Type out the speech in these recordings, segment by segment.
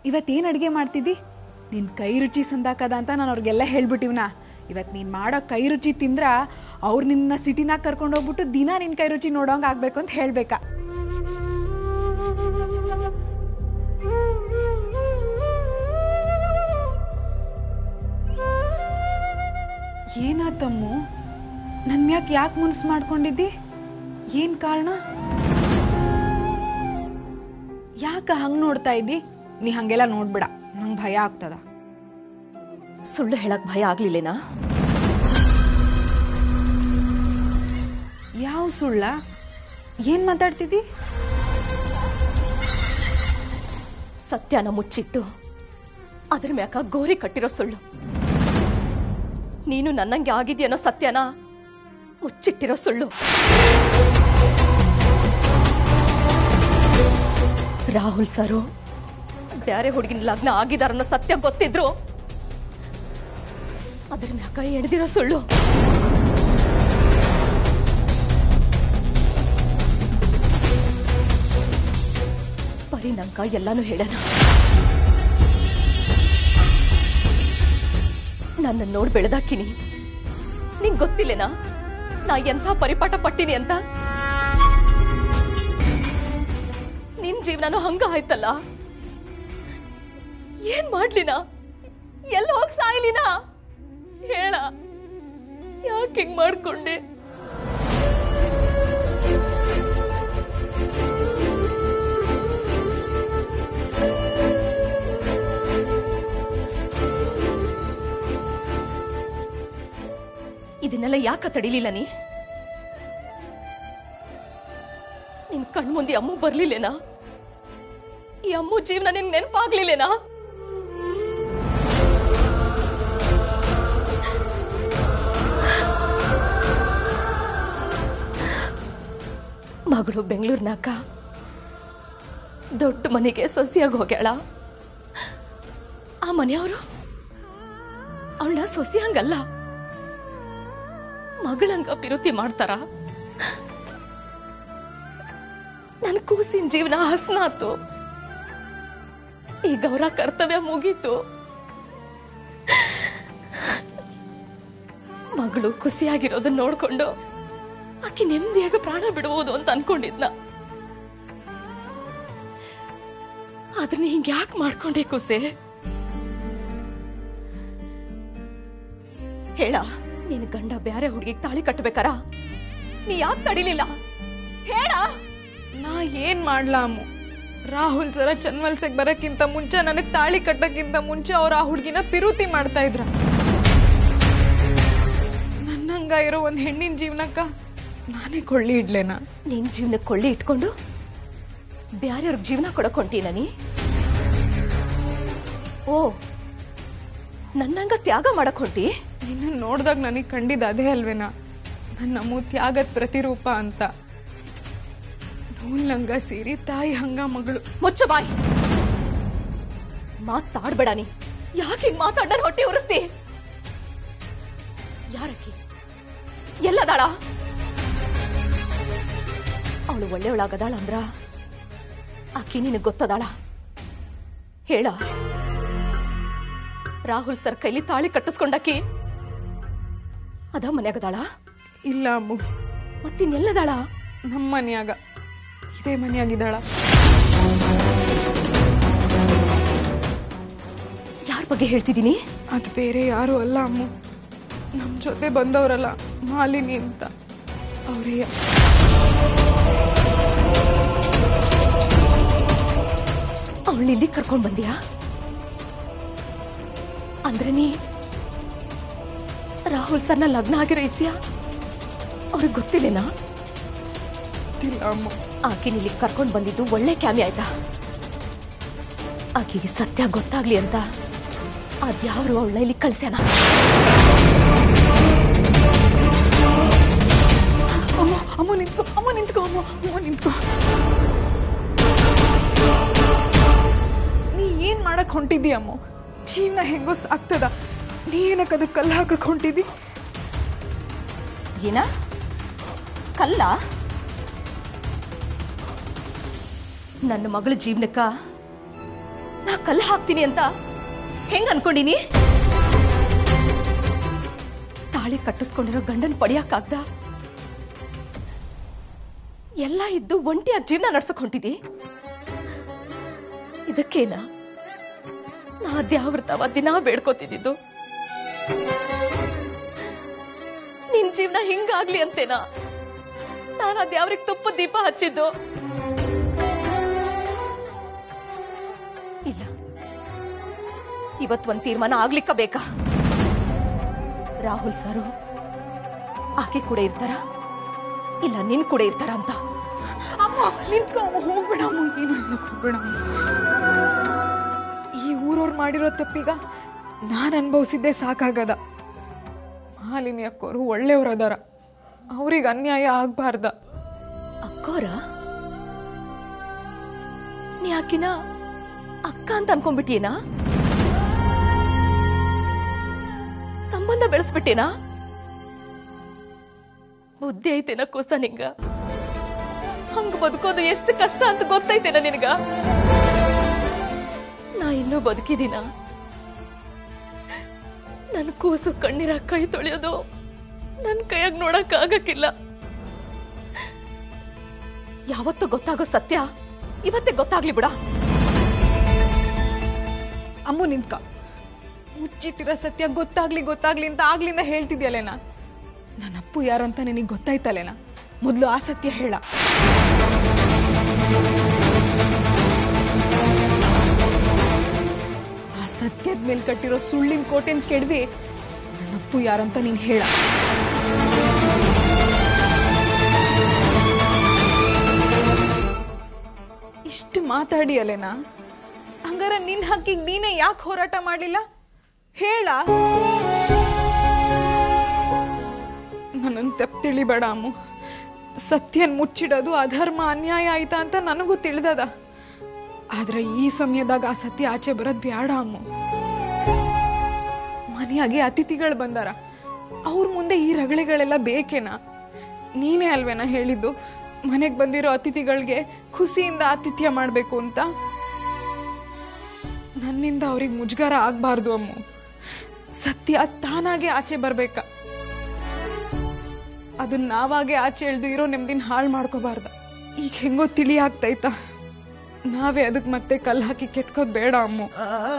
ಇವತ್ತೇನು ಅಡುಗೆ ಮಾಡ್ತಿದ್ದಿ ನಿನ್ನ ಕೈ ರುಚಿ ಸಂದಾಕದ ಅಂತ ನಾನು ಅವ್ರಿಗೆಲ್ಲ ಹೇಳ್ಬಿಟ್ಟಿವ್ನ ಇವತ್ತು ನೀನು ಮಾಡೋ ಕೈ ರುಚಿ ತಿಂದ್ರ ಅವ್ರು ನಿನ್ನ ಸಿಟಿನಾಗ ಕರ್ಕೊಂಡು ಹೋಗ್ಬಿಟ್ಟು ದಿನ ನಿನ್ನ ಕೈ ರುಚಿ ನೋಡೋಂಗೆ ಆಗ್ಬೇಕು ಅಂತ ಹೇಳ್ಬೇಕಾ ಏನಾತಮ್ಮು ನನ್ನ ಮ್ಯಾಕ್ ಯಾಕೆ ಮುನ್ಸ್ ಮಾಡ್ಕೊಂಡಿದ್ದಿ ಏನು ಕಾರಣ ಯಾಕೆ ಹಂಗೆ ನೋಡ್ತಾ ಇದ್ದಿ ನೀ ಹಂಗೆಲ್ಲ ನೋಡ್ಬೇಡ ನಂಗೆ ಭಯ ಆಗ್ತದ ಸುಳ್ಳು ಹೇಳಕ್ ಭಯ ಆಗ್ಲಿಲ್ಲೇನಾ ಯಾವ ಸುಳ್ಳ ಏನು ಮಾತಾಡ್ತಿದ್ದಿ ಸತ್ಯನ ಮುಚ್ಚಿಟ್ಟು ಅದ್ರ ಮ್ಯಾಕ ಗೋರಿ ಕಟ್ಟಿರೋ ಸುಳ್ಳು ನೀನು ನನ್ನಂಗೆ ಆಗಿದ್ಯನೋ ಸತ್ಯನ ಮುಚ್ಚಿಟ್ಟಿರೋ ಸುಳ್ಳು ರಾಹುಲ್ ಸರು ಬ್ಯಾರೆ ಹುಡುಗಿನ ಲಗ್ನ ಆಗಿದಾರನ್ನೋ ಸತ್ಯ ಗೊತ್ತಿದ್ರು ಅದ್ರ ಮ್ಯಾಕ ಎಣದಿರೋ ಸುಳ್ಳು ಬರೀ ನಂಗ ಎಲ್ಲಾನು ಹೇಳಣ ನನ್ನ ನೋಡ್ ಬೆಳೆದಾಕಿನಿ ನಿಂಗ್ ಗೊತ್ತಿಲ್ಲೇನಾ ನಾ ಎಂಥ ಪರಿಪಾಠ ಪಟ್ಟಿನಿ ಅಂತ ನಿನ್ ಜೀವನನೂ ಹಂಗ ಆಯ್ತಲ್ಲ ಏನ್ ಮಾಡ್ಲಿನ ಎಲ್ಲಿ ಹೋಗ್ ಸಾಯ್ಲಿನ ಹೇಳ ಯಾಕೆ ಹಿಂಗ್ ಮಾಡ್ಕೊಂಡೆ ಇದನ್ನೆಲ್ಲ ಯಾಕ ತಡಿಲಿಲ್ಲ ನೀ ನಿನ್ ಕಣ್ಮುಂದೆ ಅಮ್ಮು ಬರ್ಲಿಲ್ಲೇನಾ ಈ ಅಮ್ಮು ಜೀವನ ನಿನ್ ನೆನಪಾಗ್ಲಿಲ್ಲೇನಾ ಮಗಳು ಬೆಂಗಳೂರಿನಾಕ ದೊಡ್ಡ ಮನೆಗೆ ಸೊಸೆಯಾಗಿ ಹೋಗ್ಯಾಳ ಆ ಮನೆಯವರು ಅವಳ ಸೊಸೆ ಹಂಗಲ್ಲ ಮಗಳಂಗ ಪಿರುತಿ ಮಾಡ್ತಾರ ನನ್ ಕೂಸಿನ ಜೀವನ ಹಸ್ನಾತು ಈಗ ಅವರ ಕರ್ತವ್ಯ ಮುಗೀತು ಮಗಳು ಖುಷಿಯಾಗಿರೋದನ್ನ ನೋಡ್ಕೊಂಡು ಆಕೆ ನೆಮ್ಮದಿಯಾಗಿ ಪ್ರಾಣ ಬಿಡುವುದು ಅಂತ ಅನ್ಕೊಂಡಿದ್ನ ಆದ್ರೆ ನೀ ಹಿಂಗ್ ಯಾಕೆ ಮಾಡ್ಕೊಂಡೆ ಕುಸೆ ಹೇಳ ನಿನ್ ಗಂಡ ಬ್ಯಾರೆ ಹುಡುಗಿಗೆ ತಾಳಿ ಕಟ್ಟಬೇಕಾರ ನೀ ಯಾಕೆ ತಡಿಲಿಲ್ಲ ಹೇಳ ನಾ ಏನ್ ಮಾಡ್ಲಾ ಅಮ್ಮು ರಾಹುಲ್ ಸರ ಚನ್ವಲ್ಸಕ್ ಬರಕ್ಕಿಂತ ಮುಂಚೆ ನನಗ್ ತಾಳಿ ಕಟ್ಟಕ್ಕಿಂತ ಮುಂಚೆ ಅವ್ರ ಆ ಹುಡ್ಗಿನ ಪಿರುತಿ ಮಾಡ್ತಾ ಇದ್ರ ನನ್ನಂಗ ಇರೋ ಒಂದ್ ಹೆಣ್ಣಿನ ಜೀವನಕ್ಕ ನಾನೇ ಕೊಳ್ಳಿ ಇಡ್ಲೇನ ನಿನ್ ಜೀವನಕ್ಕೆ ಕೊಳ್ಳಿ ಇಟ್ಕೊಂಡು ಬ್ಯಾರೆಯವ್ರಿಗೆ ಜೀವನ ಕೊಡಕ್ ಹೊಂಟೀನ ನೀ ಓ ನನ್ನಂಗ ತ್ಯಾಗ ಮಾಡಕ್ ಹೊಂಟಿ ನಿನ್ನ ನೋಡ್ದಾಗ ನನಗೆ ಕಂಡಿದ್ದ ಅದೇ ಅಲ್ವೇನಾ ನನ್ನ ಅಮ್ಮು ತ್ಯಾಗದ ಪ್ರತಿರೂಪ ಅಂತ ನೂಲ್ನಂಗ ಸೇರಿ ತಾಯಿ ಹಂಗ ಮಗಳು ಮುಚ್ಚ ಬಾಯ್ ಮಾತಾಡ್ಬೇಡ ನೀ ಯಾಕೆ ಹಿಂಗ್ ಮಾತಾಡ ಹೊಟ್ಟೆ ಉರಿಸ್ತಿ ಯಾರಕ್ಕಿ ಎಲ್ಲದಾಳ ಅವಳು ಒಳ್ಳೆಯವಳಾಗದಾಳ ಅಂದ್ರ ಆಕಿ ನಿನಗ್ ಗೊತ್ತದಾಳ ಹೇಳ ರಾಹುಲ್ ಸರ್ ಕೈಲಿ ತಾಳಿ ಕಟ್ಟಿಸ್ಕೊಂಡಾಕಿ ಅದ ಮನ್ಯಾಗದಾಳ ಇಲ್ಲ ಅಮ್ಮು ಮತ್ತಿನ್ನೆಲ್ಲದಾಳ ನಮ್ಮ ಮನ್ಯಾಗ ಇದೇ ಮನ್ಯಾಗಿದ್ದಾಳ ಯಾರ ಬಗ್ಗೆ ಹೇಳ್ತಿದ್ದೀನಿ ಅದು ಬೇರೆ ಯಾರು ಅಲ್ಲ ಅಮ್ಮು ನಮ್ಮ ಜೊತೆ ಬಂದವರಲ್ಲ ಮಾಲಿನಿ ಅಂತ ಅವರೇ ಅವಳು ಇಲ್ಲಿ ಕರ್ಕೊಂಡ್ ಬಂದಿಯಾ ಅಂದ್ರೆ ನೀ ರಾಹುಲ್ ಸರ್ನ ಲಗ್ನ ಆಗಿರೋ ಇಸ್ಯಾ ಅವ್ರಿಗೆ ಗೊತ್ತಿಲ್ಲೇನಾ ಗೊತ್ತಿಲ್ಲ ಅಮ್ಮು ಆಕೆ ಇಲ್ಲಿ ಕರ್ಕೊಂಡ್ ಬಂದಿದ್ದು ಒಳ್ಳೆ ಕ್ಯಾಮಿ ಆಯ್ತಾ ಆಕೆಗೆ ಸತ್ಯ ಗೊತ್ತಾಗ್ಲಿ ಅಂತ ಅದ್ಯಾವ್ರು ಅವಳನ್ನ ಇಲ್ಲಿ ಕಳ್ಸ್ಯಾನ ಅಮ್ಮ ಅಮ್ಮ ನಿಂತ್ಕೋ ಅಮ್ಮ ನಿಂತ್ಕೋ ಅಮ್ಮ ಅಮ್ಮ ನಿಂತ್ಕೋ ನೀ ಏನ್ ಮಾಡಕ್ ಹೊಂಟಿದ್ದಿ ಅಮ್ಮ ಜೀವನ ಹೆಂಗೋ ಸಾಕ್ತದ ನೀ ಏನಕ್ಕೆ ಅದಕ್ಕೆ ಕಲ್ಲು ಹಾಕಕ್ ಹೊಂಟಿದ್ದಿ ಏನ ಕಲ್ಲ ನನ್ನ ಮಗಳ ಜೀವನಕ್ಕ ನಾ ಕಲ್ಲು ಹಾಕ್ತೀನಿ ಅಂತ ಹೆಂಗ್ ಅನ್ಕೊಂಡಿನಿ ತಾಳಿ ಕಟ್ಟಿಸ್ಕೊಂಡಿರೋ ಗಂಡನ್ ಪಡಿಯಕ್ಕಾಗ್ದ ಎಲ್ಲ ಇದ್ದು ಒಂಟಿಯಾಗಿ ಜೀವನ ನಡ್ಸಕ್ ಹೊಂಟಿದಿ ಇದಕ್ಕೇನ ನಾ ದ್ಯಾವೃತವ ದಿನ ಬೇಡ್ಕೋತಿದ್ದು ನಿನ್ ಜೀವನ ಹಿಂಗಾಗ್ಲಿ ಅಂತೇನಾ ನಾನು ಅದ್ಯಾವ್ರಿಗೆ ತುಪ್ಪ ದೀಪ ಹಚ್ಚಿದ್ದು ಇಲ್ಲ ಇವತ್ ಒಂದ್ ತೀರ್ಮಾನ ಆಗ್ಲಿಕ್ಕ ಬೇಕಾ ರಾಹುಲ್ ಸರು ಆಕೆ ಕೂಡ ಇರ್ತಾರ ಇಲ್ಲ ನಿನ್ ಕೂಡ ಇರ್ತಾರ ಅಂತ ಅಮ್ಮ ನಿಂತ್ಕೊ ಅಮ್ಮ, ಹೋಗ್ಬೇಡ ಅಮ್ಮ ಏನು ಹೇಳಕ್ ಹೋಗ್ಬೇಡ ಅಮ್ಮ. ಈ ಊರವ್ರು ಮಾಡಿರೋ ತಪ್ಪೀಗ ನಾನು ಅನುಭವಿಸಿದ್ದೆ ಸಾಕಾಗದ ಮಾಲಿನಿ ಅಕ್ಕೋರು ಒಳ್ಳೆಯವ್ರು ಅದಾರ ಅವ್ರಿಗೆ ಅನ್ಯಾಯ ಆಗ್ಬಾರ್ದ ಅಕ್ಕೋರ ನೀ ಆಕಿನ ಅಕ್ಕ ಅಂತ ಅನ್ಕೊಂಡ್ಬಿಟ್ಟಿಯೇನಾ ಸಂಬಂಧ ಬೆಳೆಸ್ಬಿಟ್ಟೇನಾ ಬುದ್ಧಿ ಐತೇನ ಕೂಸ ನಿಂಗ ಹಂಗ ಬದುಕೋದು ಎಷ್ಟು ಕಷ್ಟ ಅಂತ ಗೊತ್ತೈತೇನ ನಿನಗ ನಾ ಇನ್ನೂ ಬದುಕಿದೀನ ನನ್ ಕೂಸು ಕಣ್ಣೀರ ಕೈ ತೊಳೆಯೋದು ನನ್ ಕೈಯಾಗ ನೋಡಕ್ ಆಗಕ್ಕಿಲ್ಲ ಯಾವತ್ತೂ ಗೊತ್ತಾಗೋ ಸತ್ಯ ಇವತ್ತೇ ಗೊತ್ತಾಗ್ಲಿ ಬಿಡ ಅಮ್ಮು ನಿಂತ್ಕ ಮುಚ್ಚಿಟ್ಟಿರೋ ಸತ್ಯ ಗೊತ್ತಾಗ್ಲಿ ಗೊತ್ತಾಗ್ಲಿ ಅಂತ ಆಗ್ಲಿಂದ ಹೇಳ್ತಿದ್ಯಲ್ಲೇನ ನನ್ನ ಅಪ್ಪು ಯಾರಂತ ನಿನಗೆ ಗೊತ್ತಾಯ್ತಲ್ಲೇನ ಮೊದಲು ಆ ಸತ್ಯ ಹೇಳ ಆ ಸತ್ಯದ ಮೇಲೆ ಕಟ್ಟಿರೋ ಸುಳ್ಳಿನ ಕೋಟೆನ್ ಕೆಡವಿ ನನ್ನ ಅಪ್ಪು ಯಾರಂತ ನೀನು ಹೇಳ ಇಷ್ಟು ಮಾತಾಡಿ ಅಲ್ಲೇನಾ ಹಂಗಾರ ನಿನ್ ಹಕ್ಕಿಗೆ ನೀನೇ ಯಾಕೆ ಹೋರಾಟ ಮಾಡಲಿಲ್ಲ ಹೇಳ ನನ್ನನ್ನು ತಪ್ಪು ತಿಳಿಬೇಡ ಅಮ್ಮು ಸತ್ಯನ್ ಮುಚ್ಚಿಡೋದು ಅಧರ್ಮ ಅನ್ಯಾಯ ಆಯ್ತಾ ಅಂತ ನನಗೂ ತಿಳಿದದ ಆದ್ರೆ ಈ ಸಮಯದಾಗ ಆ ಸತ್ಯ ಆಚೆ ಬರೋದ್ ಬ್ಯಾಡ ಅಮ್ಮು ಮನೆಯಾಗೆ ಅತಿಥಿಗಳು ಬಂದಾರ ಅವ್ರ ಮುಂದೆ ಈ ರಗಳೆಗಳೆಲ್ಲ ಬೇಕೇನಾ ನೀನೇ ಅಲ್ವೇನಾ ಹೇಳಿದ್ದು ಮನೆಗೆ ಬಂದಿರೋ ಅತಿಥಿಗಳಿಗೆ ಖುಷಿಯಿಂದ ಆತಿಥ್ಯ ಮಾಡಬೇಕು ಅಂತ ನನ್ನಿಂದ ಅವ್ರಿಗೆ ಮುಜುಗರ ಆಗ್ಬಾರ್ದು ಅಮ್ಮು ಸತ್ಯ ತಾನಾಗೆ ಆಚೆ ಬರ್ಬೇಕ ಅದನ್ನ ನಾವಾಗೆ ಆಚೆ ಎಳ್ದು ಇರೋ ನೆಮ್ಮದಿನ ಹಾಳು ಮಾಡ್ಕೋಬಾರ್ದ ಈಗ ಹೆಂಗೋ ತಿಳಿ ಆಗ್ತೈತ ನಾವೇ ಅದಕ್ಕೆ ಮತ್ತೆ ಕಲ್ಲು ಹಾಕಿ ಕೆತ್ಕೋದ್ ಬೇಡ ಅಮ್ಮು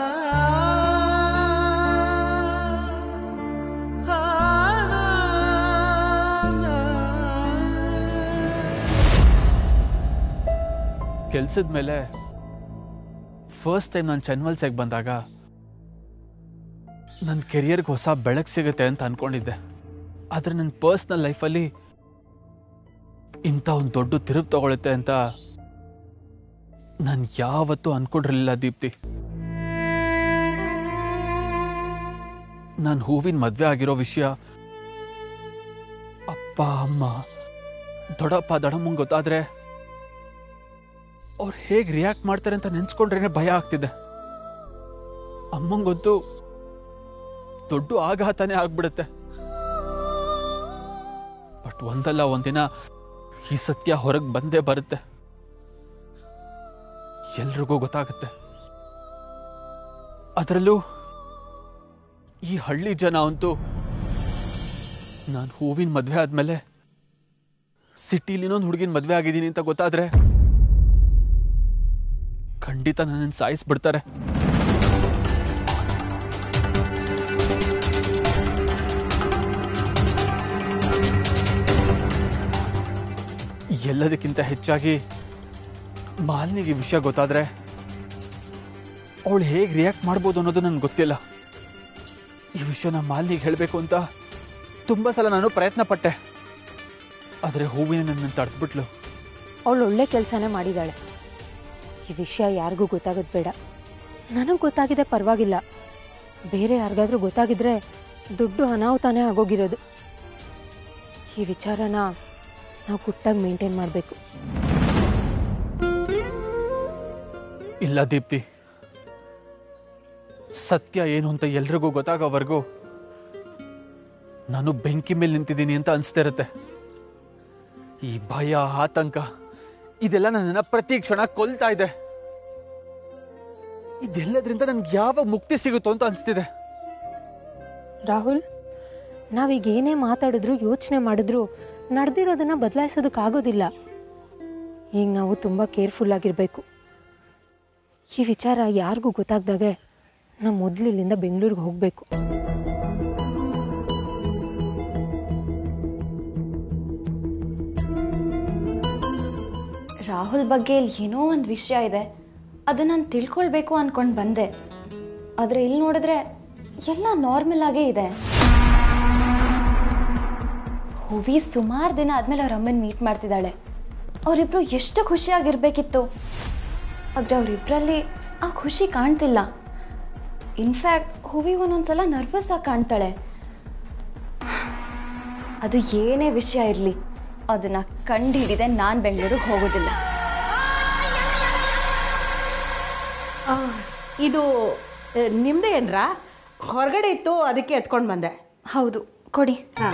ಕೆಲ್ಸದ ಮೇಲೆ ಫಸ್ಟ್ ಟೈಮ್ ನಾನು ಚನ್ವಲ್ಸೆಗೆ ಬಂದಾಗ ನನ್ನ ಕೆರಿಯರ್ಗೆ ಹೊಸ ಬೆಳಕು ಸಿಗುತ್ತೆ ಅಂತ ಅನ್ಕೊಂಡಿದ್ದೆ ಆದರೆ ನನ್ನ ಪರ್ಸ್ನಲ್ ಲೈಫಲ್ಲಿ ಇಂಥ ಒಂದು ದೊಡ್ಡ ತಿರುವು ತಗೊಳುತ್ತೆ ಅಂತ ನಾನು ಯಾವತ್ತೂ ಅನ್ಕೊಂಡಿರಲಿಲ್ಲ ದೀಪ್ತಿ ನಾನು ಹೂವಿನ ಮದುವೆ ಆಗಿರೋ ವಿಷಯ ಅಪ್ಪ ಅಮ್ಮ ದೊಡ್ಡಪ್ಪ ದೊಡ್ಡಮ್ಮಂಗೆ ಗೊತ್ತಾದ್ರೆ ಅವ್ರು ಹೇಗೆ ರಿಯಾಕ್ಟ್ ಮಾಡ್ತಾರೆ ಅಂತ ನೆನ್ಸ್ಕೊಂಡ್ರೇನೆ ಭಯ ಆಗ್ತಿದೆ ಅಮ್ಮಂಗಂತೂ ದೊಡ್ಡ ಆಘಾತನೇ ಆಗ್ಬಿಡುತ್ತೆ ಬಟ್ ಒಂದಲ್ಲ ಒಂದಿನ ಈ ಸತ್ಯ ಹೊರಗೆ ಬಂದೇ ಬರುತ್ತೆ ಎಲ್ರಿಗೂ ಗೊತ್ತಾಗುತ್ತೆ ಅದರಲ್ಲೂ ಈ ಹಳ್ಳಿ ಜನ ಅಂತೂ ನಾನು ಹೂವಿನ ಮದುವೆ ಆದ್ಮೇಲೆ ಸಿಟಿಲಿ ಇನ್ನೊಂದು ಹುಡುಗಿನ ಮದುವೆ ಆಗಿದ್ದೀನಿ ಅಂತ ಗೊತ್ತಾದ್ರೆ ಖಂಡಿತ ನನ್ನನ್ನು ಸಾಯಿಸ್ಬಿಡ್ತಾರೆ ಎಲ್ಲದಕ್ಕಿಂತ ಹೆಚ್ಚಾಗಿ ಮಾಲಿನಿಗೆ ಈ ವಿಷಯ ಗೊತ್ತಾದ್ರೆ ಅವಳು ಹೇಗೆ ರಿಯಾಕ್ಟ್ ಮಾಡ್ಬೋದು ಅನ್ನೋದು ನನಗೆ ಗೊತ್ತಿಲ್ಲ ಈ ವಿಷಯನ ಮಾಲಿನಿಗೆ ಹೇಳಬೇಕು ಅಂತ ತುಂಬ ಸಲ ನಾನು ಪ್ರಯತ್ನ ಪಟ್ಟೆ ಆದರೆ ಹೂವಿನ ನನ್ನನ್ನು ತಡೆದ್ಬಿಟ್ಲು ಅವಳು ಒಳ್ಳೆ ಕೆಲಸನೇ ಮಾಡಿದಾಳೆ ಈ ವಿಷಯ ಯಾರಿಗೂ ಗೊತ್ತಾಗೋದು ಬೇಡ ನನಗೆ ಗೊತ್ತಾಗಿದೆ ಪರವಾಗಿಲ್ಲ ಬೇರೆ ಯಾರಿಗಾದ್ರೂ ಗೊತ್ತಾಗಿದ್ರೆ ದೊಡ್ಡ ಅನಾಹುತಾನೇ ಆಗೋಗಿರೋದು ಈ ವಿಚಾರನ ನಾವು ಗುಟ್ಟಾಗಿ ಮೇಂಟೈನ್ ಮಾಡಬೇಕು ಇಲ್ಲ ದೀಪ್ತಿ ಸತ್ಯ ಏನು ಅಂತ ಎಲ್ರಿಗೂ ಗೊತ್ತಾಗೋವರೆಗೂ ನಾನು ಬೆಂಕಿ ಮೇಲೆ ನಿಂತಿದ್ದೀನಿ ಅಂತ ಅನಿಸ್ತಾ ಇರುತ್ತೆ ಈ ಭಯ ಆತಂಕ ಇದೆಲ್ಲ ನನ್ನನ್ನು ಪ್ರತಿ ಕ್ಷಣ ಕೊಲ್ತಾ ಇದೆ ಇದೆಲ್ಲದ್ರಿಂದ ನನ್ಗೆ ಯಾವ ಮುಕ್ತಿ ಸಿಗುತ್ತೋ ಅಂತ ಅನಿಸ್ತಿದೆ ರಾಹುಲ್ ನಾವೀಗ ಏನೇ ಮಾತಾಡಿದ್ರು ಯೋಚನೆ ಮಾಡಿದ್ರು ನಡೆದಿರೋದನ್ನ ಬದಲಾಯಿಸೋದಕ್ಕಾಗೋದಿಲ್ಲ ಈಗ ನಾವು ತುಂಬ ಕೇರ್ಫುಲ್ ಆಗಿರಬೇಕು ಈ ವಿಚಾರ ಯಾರಿಗೂ ಗೊತ್ತಾಗ್ದಾಗೆ ನಾವು ಮೊದಲು ಇಲ್ಲಿಂದ ಬೆಂಗಳೂರಿಗೆ ಹೋಗಬೇಕು ರಾಹುಲ್ ಬಗ್ಗೆ ಇಲ್ಲಿ ಏನೋ ಒಂದು ವಿಷಯ ಇದೆ ಅದನ್ನ ನಾನು ತಿಳ್ಕೊಳ್ಬೇಕು ಅನ್ಕೊಂಡು ಬಂದೆ ಆದರೆ ಇಲ್ಲಿ ನೋಡಿದ್ರೆ ಎಲ್ಲ ನಾರ್ಮಲ್ ಆಗೇ ಇದೆ ಹೂವಿ ಸುಮಾರು ದಿನ ಆದ್ಮೇಲೆ ಅವ್ರ ಅಮ್ಮನ ಮೀಟ್ ಮಾಡ್ತಿದ್ದಾಳೆ ಅವರಿಬ್ರು ಎಷ್ಟು ಖುಷಿಯಾಗಿರ್ಬೇಕಿತ್ತು ಆದರೆ ಅವರಿಬ್ಬರಲ್ಲಿ ಆ ಖುಷಿ ಕಾಣ್ತಿಲ್ಲ ಇನ್ಫ್ಯಾಕ್ಟ್ ಹೂವಿ ಒಂದೊಂದ್ಸಲ ನರ್ವಸ್ ಆಗಿ ಕಾಣ್ತಾಳೆ ಅದು ಏನೇ ವಿಷಯ ಇರಲಿ ಅದನ್ನ ಕಂಡು ಹಿಡಿದೆ ನಾನು ಬೆಂಗಳೂರಿಗೆ ಹೋಗೋದಿಲ್ಲ ಆ, ಇದು ಆ, ನಿಮ್ದೇ ಏನ್ರಾ ಹೊರಗಡೆ ಇತ್ತು ಅದಕ್ಕೆ ಎತ್ಕೊಂಡು ಬಂದೆ ಹೌದು ಕೊಡಿ ಹಾಂ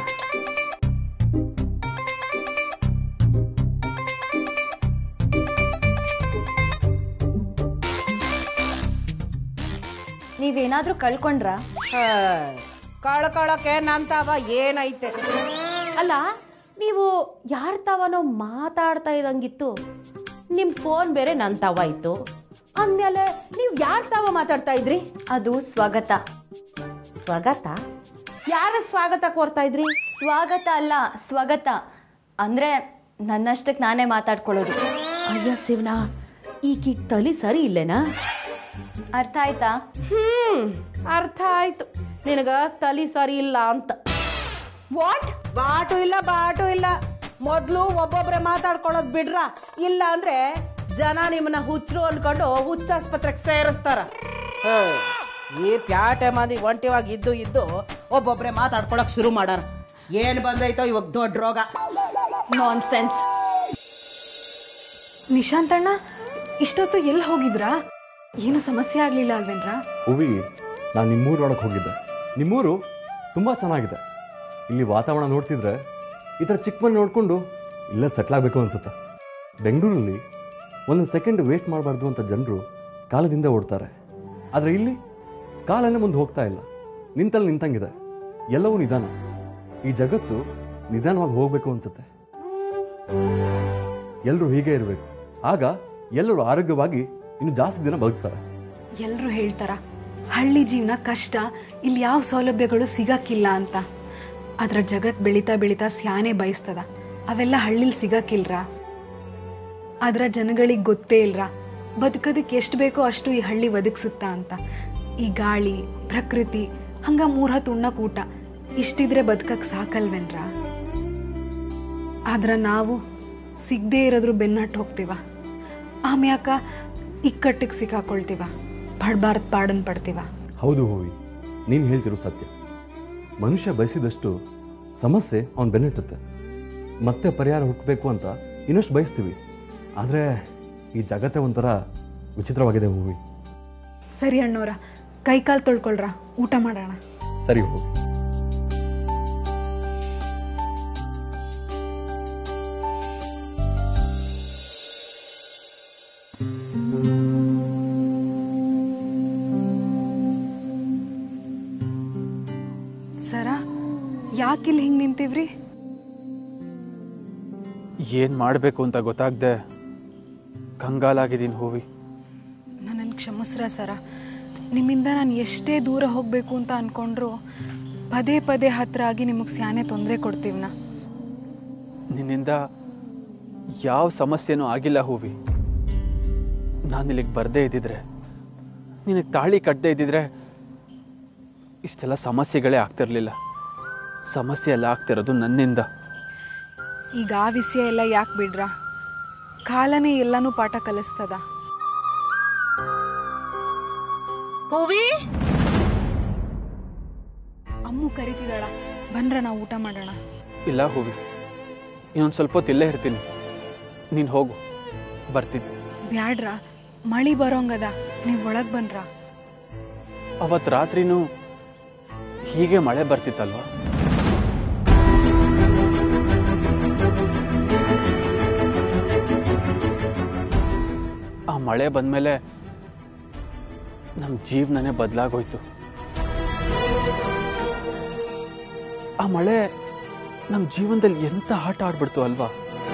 ನೀವೇನಾದ್ರೂ ಕಳ್ಕೊಂಡ್ರಾ ಕಳ್ಕೊಳಕ್ಕೆ ನಂತವ ಏನೈತೆ ಅಲ್ಲ ನೀವು ಯಾರ ತವನೋ ಮಾತಾಡ್ತಾ ಇರಂಗಿತ್ತು ನಿಮ್ಮ ಫೋನ್ ಬೇರೆ ನನ್ನ ತವ ಇತ್ತು ಅಂದಮೇಲೆ ನೀವು ಯಾರ ತವ ಮಾತಾಡ್ತಾ ಇದ್ರಿ ಅದು ಸ್ವಗತ ಸ್ವಾಗತ ಯಾರ ಸ್ವಾಗತ ಕೋರ್ತಾ ಇದ್ರಿ ಸ್ವಾಗತ ಅಲ್ಲ ಸ್ವಗತ ಅಂದ್ರೆ ನನ್ನಷ್ಟಕ್ಕೆ ನಾನೇ ಮಾತಾಡ್ಕೊಳ್ಳೋದು ಅಯ್ಯ ಶಿವನ ಈಕಿಗ್ ತಲಿ ಸರಿ ಇಲ್ಲೇನಾ ಅರ್ಥ ಆಯ್ತಾ ಹ್ಮ್ ಅರ್ಥ ಆಯ್ತು ನಿನಗ ತಲಿ ಸರಿ ಇಲ್ಲ ಅಂತ ವಾಟ್ ಬಾಟು ಇಲ್ಲ ಬಾಟು ಇಲ್ಲ ಮೊದ್ಲು ಒಬ್ಬೊಬ್ರೆ ಮಾತಾಡ್ಕೊಳ್ಳೋದ್ ಬಿಡ್ರ ಇಲ್ಲ ಅಂದ್ರೆ ಜನ ನಿಮ್ಮನ್ನ ಹುಚ್ಚರು ಅನ್ಕೊಂಡು ಹುಚ್ಚಾಸ್ಪತ್ರೆಗೆ ಸೇರಿಸ್ತಾರ ಹ, ಈ ಪ್ಯಾಟೆ ಮಂದಿ ಒಂಟಿವಾಗಿ ಇದ್ದು ಇದ್ದು ಒಬ್ಬೊಬ್ರೆ ಮಾತಾಡ್ಕೊಳಕ್ ಶುರು ಮಾಡಾರ ಏನ್ ಬಂದೈತೋ ಇವಾಗ ದೊಡ್ಡ ರೋಗ ನಾನ್ ಸೆನ್ಸ್ ನಿಶಾಂತಣ್ಣ ಇಷ್ಟೊತ್ತು ಎಲ್ಲಿ ಹೋಗಿದ್ರಾ ಏನು ಸಮಸ್ಯೆ ಆಗಲಿಲ್ಲ ಅಲ್ವೇನ್ರಾ ಹೂವಿ ನಾನು ನಿಮ್ಮೂರೊಳಗೆ ಹೋಗಿದ್ದೆ ನಿಮ್ಮೂರು ತುಂಬ ಚೆನ್ನಾಗಿದೆ ಇಲ್ಲಿ ವಾತಾವರಣ ನೋಡ್ತಿದ್ರೆ ಈ ಥರ ಚಿಕ್ಕ ಮನೆ ನೋಡಿಕೊಂಡು ಇಲ್ಲೇ ಸೆಟ್ಲ್ ಆಗಬೇಕು ಅನ್ಸುತ್ತೆ ಬೆಂಗಳೂರಲ್ಲಿ ಒಂದು ಸೆಕೆಂಡ್ ವೇಸ್ಟ್ ಮಾಡಬಾರ್ದು ಅಂತ ಜನರು ಕಾಲದಿಂದ ಓಡ್ತಾರೆ ಆದರೆ ಇಲ್ಲಿ ಕಾಲನೇ ಮುಂದೆ ಹೋಗ್ತಾ ಇಲ್ಲ ನಿಂತಲ್ಲಿ ನಿಂತಂಗಿದೆ ಎಲ್ಲವೂ ನಿಧಾನ ಈ ಜಗತ್ತು ನಿಧಾನವಾಗಿ ಹೋಗಬೇಕು ಅನ್ಸುತ್ತೆ ಎಲ್ಲರೂ ಹೀಗೆ ಇರಬೇಕು ಆಗ ಎಲ್ಲರೂ ಆರೋಗ್ಯವಾಗಿ ಇನ್ನು ಜಾಸ್ತಿ ದಿನ ಬದುಕ್ತಾರೆ ಎಲ್ಲರೂ ಹೇಳ್ತಾರ ಹಳ್ಳಿ ಜೀವನ ಕಷ್ಟ ಇಲ್ಲಿ ಯಾವ ಸೌಲಭ್ಯಗಳು ಸಿಗಕ್ಕಿಲ್ಲ ಅಂತ ಅದ್ರ ಜಗತ್ ಬೆಳೀತಾ ಬೆಳೀತಾ ಸ್ಯಾನೆ ಬಯಸ್ತದ ಅವೆಲ್ಲ ಹಳ್ಳಿಲಿ ಸಿಗಕ್ಕಿಲ್ರ ಅದ್ರ ಜನಗಳಿಗೆ ಗೊತ್ತೇ ಇಲ್ರ ಬದುಕೋದಕ್ಕೆ ಎಷ್ಟು ಬೇಕೋ ಅಷ್ಟು ಈ ಹಳ್ಳಿ ಒದಗಿಸುತ್ತಾ ಅಂತ ಈ ಗಾಳಿ ಪ್ರಕೃತಿ ಹಂಗ ಮೂರ್ ಹೊತ್ತು ಉಣ್ಣಕ್ ಊಟ ಇಷ್ಟಿದ್ರೆ ಬದುಕಕ್ ಸಾಕಲ್ವೇನ್ರ ಆದ್ರ ನಾವು ಸಿಗದೆ ಇರೋದ್ರು ಬೆನ್ನಟ್ಟು ಹೋಗ್ತೀವ ಆಮ್ಯಾಕ ಇಕ್ಕಟ್ಟಿಗೆ ಸಿಕ್ಕಾಕೊಳ್ತೀವ ಪಡ್ಬಾರ್ದು ಪಾಡನ್ ಪಡ್ತೀವ ಹೌದು ಹೂವಿ ನೀನು ಹೇಳ್ತಿರೋ ಸತ್ಯ ಮನುಷ್ಯ ಬಯಸಿದಷ್ಟು ಸಮಸ್ಯೆ ಅವನು ಬೆನ್ನೆಟ್ಟುತ್ತೆ ಮತ್ತೆ ಪರಿಹಾರ ಹುಡುಕಬೇಕು ಅಂತ ಇನ್ನಷ್ಟು ಬಯಸ್ತೀವಿ ಆದರೆ ಈ ಜಗತ್ತೇ ಒಂಥರ ವಿಚಿತ್ರವಾಗಿದೆ ಹೂವಿ ಸರಿ ಅಣ್ಣೋರ ಕೈಕಾಲು ತೊಳ್ಕೊಳ್ರ ಊಟ ಮಾಡೋಣ ಸರಿ ಹೂವಿ ಸರ ಯಾಕಿಲ್ಲಿ ಹಿಂಗೆ ನಿಂತೀವ್ರಿ ಏನ್ ಮಾಡಬೇಕು ಅಂತ ಗೊತ್ತಾಗ್ದೆ ಕಂಗಾಲಾಗಿದ್ದೀನಿ ಹೂವಿ ನನ್ನನ್ನು ಕ್ಷಮಿಸ್ರ ಸರ ನಿಮ್ಮಿಂದ ನಾನು ಎಷ್ಟೇ ದೂರ ಹೋಗಬೇಕು ಅಂತ ಅನ್ಕೊಂಡ್ರು ಪದೇ ಪದೇ ಹತ್ರ ಆಗಿ ನಿಮಗೆ ಸ್ಯಾನೆ ತೊಂದರೆ ಕೊಡ್ತೀವ್ನ ನಿನ್ನಿಂದ ಯಾವ ಸಮಸ್ಯೆನೂ ಆಗಿಲ್ಲ ಹೂವಿ ನಾನು ಇಲ್ಲಿಗೆ ಬರದೇ ಇದ್ದಿದ್ರೆ ನಿನಗೆ ತಾಳಿ ಕಟ್ಟದೇ ಇದ್ದಿದ್ರೆ ಇಷ್ಟೆಲ್ಲ ಸಮಸ್ಯೆಗಳೇ ಆಗ್ತಿರ್ಲಿಲ್ಲ ಸಮಸ್ಯೆ ಎಲ್ಲ ಆಗ್ತಿರೋದು ನನ್ನಿಂದ ಈಗ ಆ ವಿಷಯ ಎಲ್ಲ ಯಾಕೆ ಬಿಡ್ರ ಕಾಲನೇ ಎಲ್ಲನೂ ಪಾಠ ಕಲಿಸ್ತದ ಹೂವಿ ಅಮ್ಮು ಕರಿತಿದ್ದಾಳ ಬಂದ್ರ ನಾವು ಊಟ ಮಾಡೋಣ ಇಲ್ಲ ಹೂವಿ ಇನ್ನೊಂದು ಸ್ವಲ್ಪ ಹೊತ್ತು ಇಲ್ಲೇ ಇರ್ತೀನಿ ನೀನು ಹೋಗು ಬರ್ತೀನಿ ಬ್ಯಾಡ್ರ ಮಳಿ ಬರೋಂಗದ ನೀವು ಒಳಗೆ ಬನ್ರ ಅವತ್ತು ರಾತ್ರಿನೂ ಹೀಗೆ ಮಳೆ ಬರ್ತಿತ್ತಲ್ವಾ ಆ ಮಳೆ ಬಂದ್ಮೇಲೆ ನಮ್ಮ ಜೀವನನೇ ಬದಲಾಗೋಯ್ತು ಆ ಮಳೆ ನಮ್ಮ ಜೀವನದಲ್ಲಿ ಎಂತ ಆಟ ಆಡ್ಬಿಡ್ತು ಅಲ್ವಾ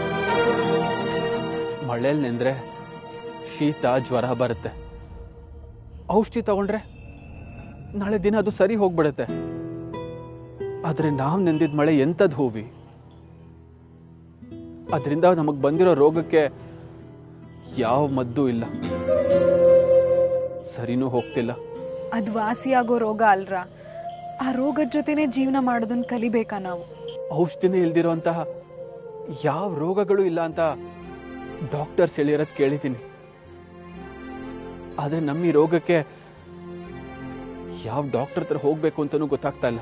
ಮಳೆಯಲ್ಲಿ ನೆಂದ್ರೆ ಶೀತ ಜ್ವರ ಬರುತ್ತೆ ಔಷಧಿ ತಗೊಂಡ್ರೆ ನಾಳೆ ದಿನ ಅದು ಸರಿ ಹೋಗ್ಬಿಡುತ್ತೆ ಆದ್ರೆ ನಾವು ನೆಂದಿದ್ ಮಳೆ ಎಂಥದ್ದು ಹೂವಿ ಅದರಿಂದ ನಮಗೆ ಬಂದಿರೋ ರೋಗಕ್ಕೆ ಯಾವ ಮದ್ದು ಇಲ್ಲ ಸರಿನೂ ಹೋಗ್ತಿಲ್ಲ ಅದು ವಾಸಿಯಾಗೋ ರೋಗ ಅಲ್ರ ಆ ರೋಗದ ಜೊತೆನೆ ಜೀವನ ಮಾಡೋದನ್ನ ಕಲಿಬೇಕಾ ನಾವು ಔಷಧಿನೇ ಇಲ್ದಿರುವಂತಹ ಯಾವ ರೋಗಗಳು ಇಲ್ಲ ಅಂತ ಡಾಕ್ಟರ್ಸ್ ಹೇಳಿರೋದು ಕೇಳಿದ್ದೀನಿ ಆದ್ರೆ ನಮ್ಮ ಈ ರೋಗಕ್ಕೆ ಯಾವ ಡಾಕ್ಟರ್ ಹತ್ರ ಹೋಗ್ಬೇಕು ಅಂತನೂ ಗೊತ್ತಾಗ್ತಾ ಇಲ್ಲ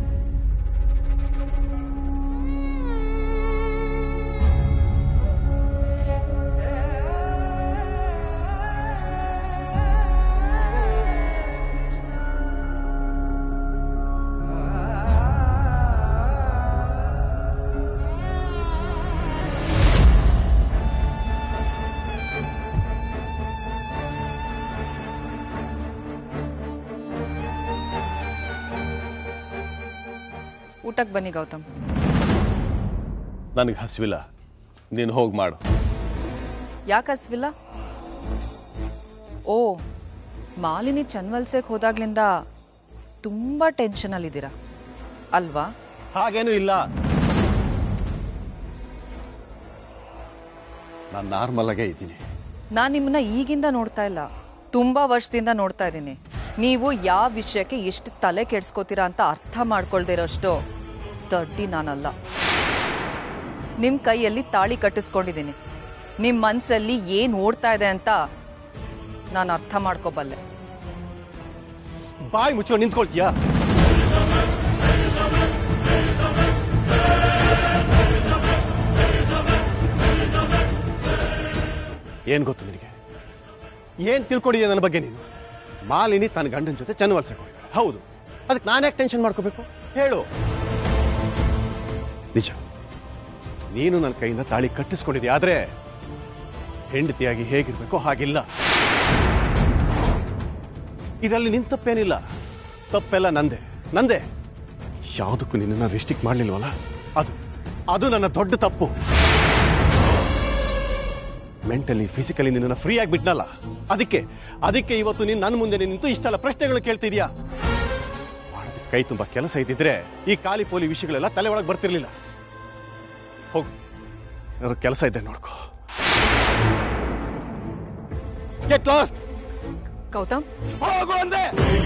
ಊಟಕ್ಕೆ ಬನ್ನಿ ಗೌತಮ್ ನನಗೆ ಹಸಿವಿಲ್ಲ ನೀನು ಹೋಗಿ ಮಾಡು ಯಾಕೆ ಹಸ್ವಿಲ್ಲ ಓ ಮಾಲಿನಿ ಚನ್ವಲ್ಸೆಗೆ ಹೋದಾಗ್ಲಿಂದ ತುಂಬ ಟೆನ್ಷನಲ್ಲಿದ್ದೀರಾ ಅಲ್ವಾ ಹಾಗೇನೂ ಇಲ್ಲ ನಾನು ನಾರ್ಮಲ್ ಆಗೇ ಇದ್ದೀನಿ ನಾನು ನಿಮ್ಮನ್ನ ಈಗಿಂದ ನೋಡ್ತಾ ಇಲ್ಲ ತುಂಬ ವರ್ಷದಿಂದ ನೋಡ್ತಾ ಇದ್ದೀನಿ ನೀವು ಯಾವ ವಿಷಯಕ್ಕೆ ಎಷ್ಟು ತಲೆ ಕೆಡ್ಸ್ಕೋತೀರಾ ಅಂತ ಅರ್ಥ ಮಾಡ್ಕೊಳ್ದೇ ಇರೋಷ್ಟು ದಡ್ಡಿ ನಾನಲ್ಲ ನಿಮ್ಮ ಕೈಯಲ್ಲಿ ತಾಳಿ ಕಟ್ಟಿಸ್ಕೊಂಡಿದ್ದೀನಿ ನಿಮ್ಮ ಮನಸ್ಸಲ್ಲಿ ಏನು ಓಡ್ತಾ ಇದೆ ಅಂತ ನಾನು ಅರ್ಥ ಮಾಡ್ಕೋಬಲ್ಲೆ ಬಾಯಿ ಮುಚ್ಚೋ ನಿಂತ್ಕೊಳ್ತೀಯಾ ಏನ್ ಗೊತ್ತು ನಿನಗೆ ಏನ್ ತಿಳ್ಕೊಂಡಿದ್ಯಾ ನನ್ನ ಬಗ್ಗೆ ನೀನು ಮಾಲಿನಿ ತನ್ನ ಗಂಡನ ಜೊತೆ ಚನ್ನವಲ್ಸಕ್ಕೆ ಹೋಗಿದ್ದಾಳೆ ಹೌದು ಅದಕ್ಕೆ ನಾನು ಯಾಕೆ ಟೆನ್ಷನ್ ಮಾಡ್ಕೋಬೇಕು ಹೇಳು ನಿಜ ನೀನು ನನ್ನ ಕೈಯಿಂದ ತಾಳಿ ಕಟ್ಟಿಸ್ಕೊಂಡಿದ್ಯಾ ಆದ್ರೆ ಹೆಂಡತಿಯಾಗಿ ಹೇಗಿರ್ಬೇಕೋ ಹಾಗಿಲ್ಲ ಇದರಲ್ಲಿ ನಿನ್ ತಪ್ಪೇನಿಲ್ಲ ತಪ್ಪೆಲ್ಲ ನಂದೆ ನಂದೆ ಯಾವುದಕ್ಕೂ ನಿನ್ನನ್ನು ರಿಸ್ಟ್ರಿಕ್ಟ್ ಮಾಡಲಿಲ್ವಲ್ಲ ಅದು ಅದು ನನ್ನ ದೊಡ್ಡ ತಪ್ಪು ಮೆಂಟಲಿ ಫಿಸಿಕಲಿ ನಿನ್ನನ್ನು ಫ್ರೀ ಆಗಿ ಬಿಟ್ನಲ್ಲ ಅದಕ್ಕೆ ಅದಕ್ಕೆ ಇವತ್ತು ನೀನು ನನ್ನ ಮುಂದೆ ನಿಂತು ಇಷ್ಟೆಲ್ಲ ಪ್ರಶ್ನೆಗಳು ಕೇಳ್ತಿದ್ಯಾ ಮಾಡೋದಕ್ಕೆ ಕೈ ತುಂಬ ಕೆಲಸ ಇದ್ದಿದ್ರೆ ಈ ಖಾಲಿ ಪೋಲಿ ವಿಷಯಗಳೆಲ್ಲ ತಲೆ ಒಳಗೆ ಬರ್ತಿರ್ಲಿಲ್ಲ ಹೋಗು ಏನಾದ್ರು ಕೆಲಸ ಇದೆ ನೋಡ್ಕೋ ಗೆಟ್ ಲಾಸ್ಟ್ ಗೌತಮ್ ಹೋಗು ಅಂದೆ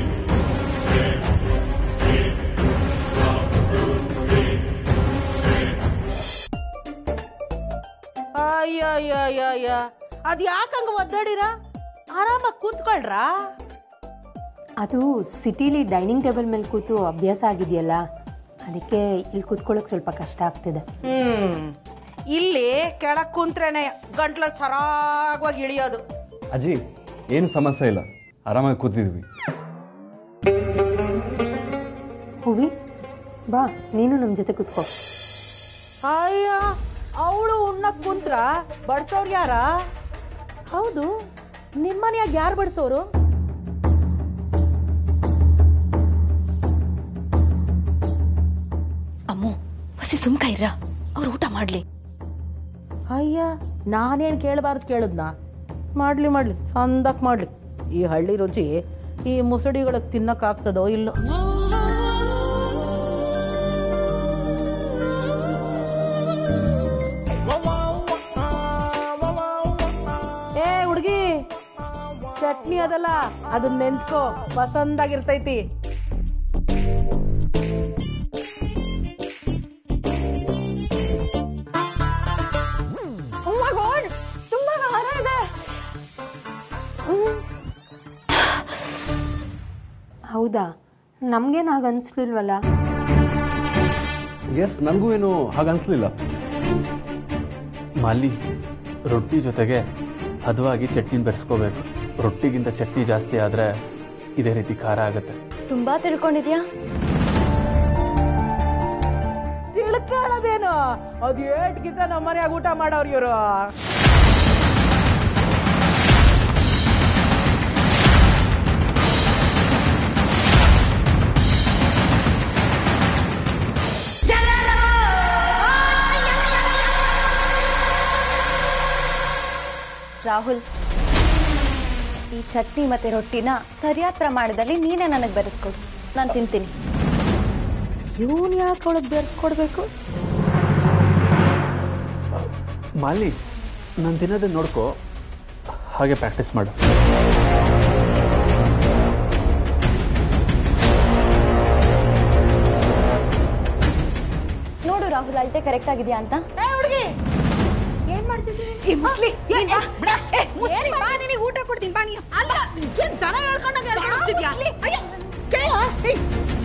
ಅಯ್ಯಯ್ಯಯ್ಯಯ್ಯ ಅದು ಯಾಕಂಗ ಒದ್ದಾಡಿರ ಆರಾಮಾಗಿ ಕೂತ್ಕೊಳ್ರಾ ಅದು ಸಿಟಿಲಿ ಡೈನಿಂಗ್ ಟೇಬಲ್ ಮೇಲೆ ಕೂತು ಅಭ್ಯಾಸ ಆಗಿದೆಯಲ್ಲ ಅದಕ್ಕೆ ಇಲ್ಲಿ ಕೂತ್ಕೊಳ್ಳೋಕೆ ಸ್ವಲ್ಪ ಕಷ್ಟ ಆಗ್ತಿದೆ ಹ್ಮ್ ಇಲ್ಲಿ ಕೆಳಗ್ ಕುಂತ್ರೇನೆ ಗಂಟ್ಲ ಸರಾಗವಾಗಿ ಇಳಿಯೋದು ಅಜ್ಜಿ ಏನು ಸಮಸ್ಯೆ ಇಲ್ಲ ಆರಾಮಾಗಿ ಕೂತಿದ್ವಿ ಹೂವಿ ಬಾ ನೀನು ನಮ್ಮ ಜೊತೆ ಕೂತ್ಕೋ ಅಯ್ಯ ಅವಳು ಉಣ್ಣಕ್ ಕುಂತ್ರ ಬಡ್ಸೋರ್ ಯಾರ ಹೌದು ನಿಮ್ಮನ್ಯಾಗ ಯಾರು ಬಡ್ಸೋರು ಅಮ್ಮು ಹಸಿ ಸುಮ್ಕ ಇರ ಅವ್ರು ಊಟ ಮಾಡ್ಲಿ ಅಯ್ಯ ನಾನೇನು ಕೇಳಬಾರ್ದು ಕೇಳಿದ್ನ ಮಾಡ್ಲಿ ಮಾಡ್ಲಿ ಸಂದಕ್ ಮಾಡ್ಲಿ ಈ ಹಳ್ಳಿ ರುಚಿ ಈ ಮುಸುಡಿಗಳಿಗೆ ತಿನ್ನಕ್ಕಾಗ್ತದೋ ಇಲ್ಲೋ ಏ ಹುಡುಗಿ ಚಟ್ನಿ ಅದಲ್ಲ ಅದನ್ನ ನೆನ್ಸ್ಕೋ ಪಸಂದಾಗಿರ್ತೈತಿ ಹೌದಾ ನಮ್ಗೇನು ಹಾಗೆ ಅನಿಸ್ಲಿಲ್ವಲ್ಲ ಎಸ್ ನನಗೂ ಏನು ಹಾಗೆ ಅನಿಸ್ಲಿಲ್ಲ ಮಾಲಿ ರೊಟ್ಟಿ ಜೊತೆಗೆ ಹದವಾಗಿ ಚಟ್ನಿ ಬೆರೆಸ್ಕೋಬೇಕು ರೊಟ್ಟಿಗಿಂತ ಚಟ್ನಿ ಜಾಸ್ತಿ ಆದರೆ ಇದೇ ರೀತಿ ಖಾರ ಆಗುತ್ತೆ ತುಂಬಾ ತಿಳ್ಕೊಂಡಿದ್ಯಾ ತಿಳ್ಕೊಳ್ಳೋದೇನು ಅದು ಏಟ್ಗಿಂತ ನಮ್ಮ ಮನ್ಯಾಗ ಊಟ ಮಾಡೋರು ಇವರು ರಾಹುಲ್ ಈ ಚಟ್ನಿ ಮತ್ತೆ ರೊಟ್ಟಿನ ಸರಿಯಾದ ಪ್ರಮಾಣದಲ್ಲಿ ನೀನೇ ನನಗೆ ಬೆರೆಸ್ಕೊಡು ನಾನು ತಿಂತೀನಿ ಇವನು ಯಾಕೆ ಅವಳಿಗೆ ಬೆರೆಸ್ಕೊಡ್ಬೇಕು ಮಾಲಿ ನಾನು ತಿನ್ನೋದನ್ನ ನೋಡ್ಕೋ ಹಾಗೆ ಪ್ರಾಕ್ಟೀಸ್ ಮಾಡು ನೋಡು ರಾಹುಲ್ ಅಳತೆ ಕರೆಕ್ಟ್ ಆಗಿದೆಯಾ ಅಂತ ಹುಡುಗಿ ಏನ್ ಮಾಡ್ತಿದ್ದೀನಿ ಊಟ ಕೊಡ್ತೀನಿ ಬಾ ನೀನು ಅಲ್ಲ ಏನ್ ದನ ಹೇಳ್ಕೊಂಡಾಗ ಹೇಳ್ಕೊಂಡ್ ಹೋಗ್ತಿದ್ಯಾ? ಅಯ್ಯ, ಕೇಳ. ಏಯ್.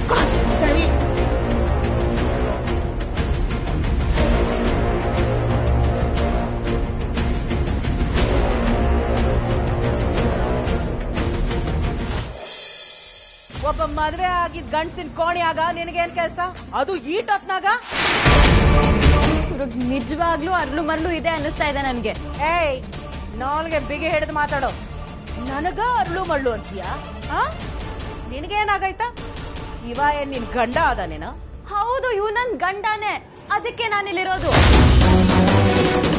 ಒಬ್ಬ ಮದ್ವೆ ಆಗಿದ್ ಗಂಡ್ಸಿನ ಕೋಣಿಯಾಗ ನಿನಗೇನ್ ಕೆಲ್ಸ ಅದು ಈಟೊತ್ನಾಗ ನಿಜವಾಗ್ಲೂ ಅರ್ಲು ಮರ್ಲು ಇದೆ ಅನ್ನಿಸ್ತಾ ಇದೆ ನನಗೆ ಏಯ್ ನಾಲ್ಗೆ ಬಿಗಿ ಹಿಡಿದು ಮಾತಾಡೋ ನನಗ ಅರ್ಳು ಮಳ್ಳು ಅಂತೀಯಾ ಹಾ ನಿನಗೇನಾಗೈತಾ ಇವ ಏನ್ ನಿನ್ ಗಂಡ ಅದಾನೇನ ಹೌದು ಇವ್ ನನ್ ಗಂಡನೇ ಅದಕ್ಕೆ ನಾನಿಲ್ಲಿರೋದು